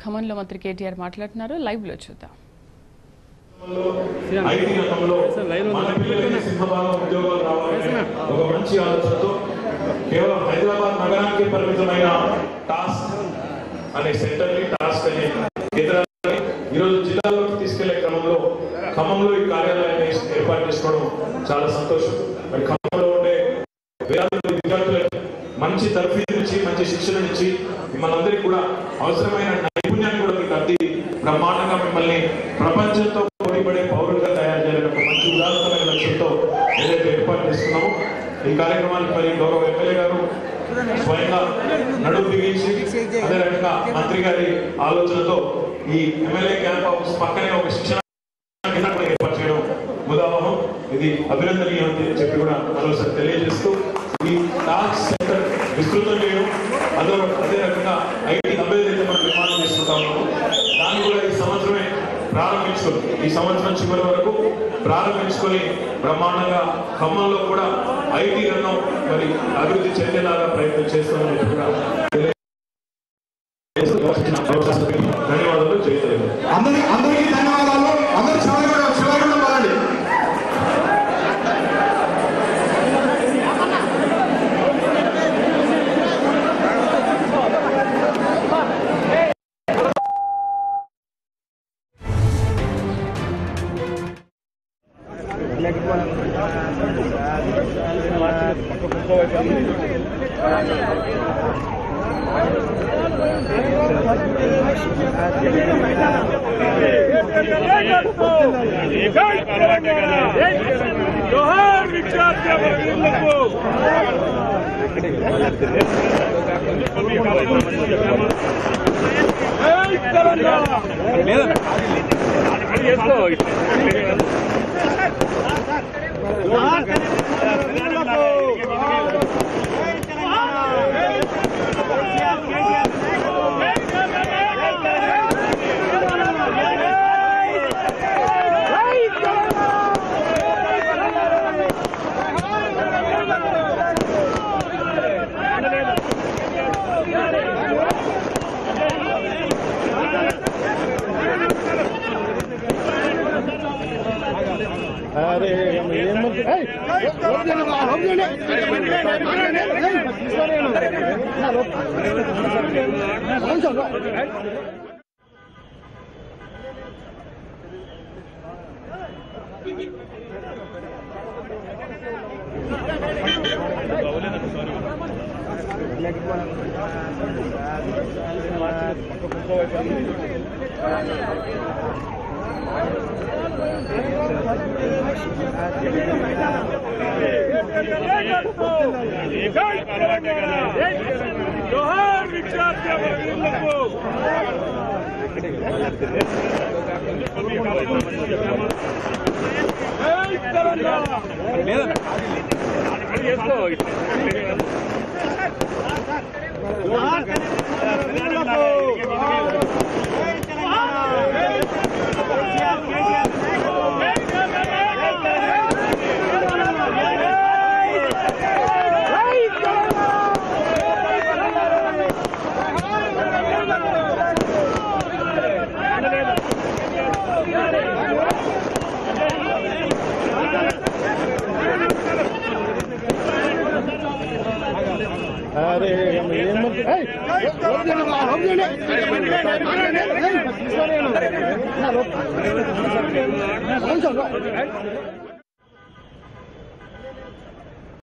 ఖమ్మంలో మంత్రి కేటీఆర్ మాట్లాడుతున్నారు లైవ్ లో చూద్దాం ఐటీ రంగంలో మన పిల్లలకి సింహభాగం ఉద్యోగాలు రావాలనే ఒక మంచి ఆలోచనతో కేవలం హైదరాబాద్ నగరానికి పరిమితమైన టాస్క్ అనే సెంటర్ ని టాస్క్ అనే కేంద్రాన్ని ఈరోజు జిల్లాలోకి తీసుకెళ్లే క్రమంలో ఖమ్మంలో ఈ కార్యాలయాన్ని ఏర్పాటు చేసుకోవడం చాలా సంతోషం మరి ఖమ్మంలో ఉండే వేలాది మంది విద్యార్థులకు మంచి తర్ఫీదునిచ్చి మంచి శిక్షణనిచ్చి మిమ్మల్ని అందరికీ కూడా అవసరమైన నైపుణ్యాన్ని కూడా మీకు అంది బ్రహ్మాండంగా మిమ్మల్ని ప్రపంచంతో పోటీపడే పౌరులుగా తయారు చేయాలని ఒక మంచి ఉదాత్తమైన లక్ష్యంతో ఏదైతే ఏర్పాటు చేస్తున్నామో ఈ కార్యక్రమానికి మరి గౌరవ ఎమ్మెల్యే గారు స్వయంగా నడుము బిగించి అదే రకంగా మంత్రి గారి ఆలోచనతో ఈ ఎమ్మెల్యే క్యాంప్ ఆఫీస్ పక్కనే ఒక శిక్షణ కేంద్రం కూడా ఏర్పాటు చేయడం ముదావహం ఇది అభినందనీయం అని చెప్పి కూడా మరోసారి తెలియజేస్తూ ఈ టాస్క్ సెంటర్ విస్తృతం చేయడం అదో అదే రకంగా ఐటీ అభివృద్ధి అయితే మనం నిర్మాణం చేసుకుంటా ఉన్నాము దాన్ని కూడా ఈ సంవత్సరమే ప్రారంభించుకొని ఈ సంవత్సరం చివరి వరకు ప్రారంభించుకొని బ్రహ్మాండంగా ఖమ్మంలో కూడా ఐటీ రంగం మరి అభివృద్ధి చెందేలాగా ప్రయత్నం చేస్తామని చెప్పి కూడా తెలియజేస్తూ ధన్యవాదాలు జై తెలుగు అందరి అందరికీ ధన్యవాదాలు అందరూ చివరిగా చివరిగా పడండి జోహార్ విఖ్యాత వీరులకు జై తెలంగాణ జోహార్ వీరులకు జై తెలంగాణ జోహార్ విఖ్యాత వీరులకు జై తెలంగాణ జోహార్ వీరులకు అరే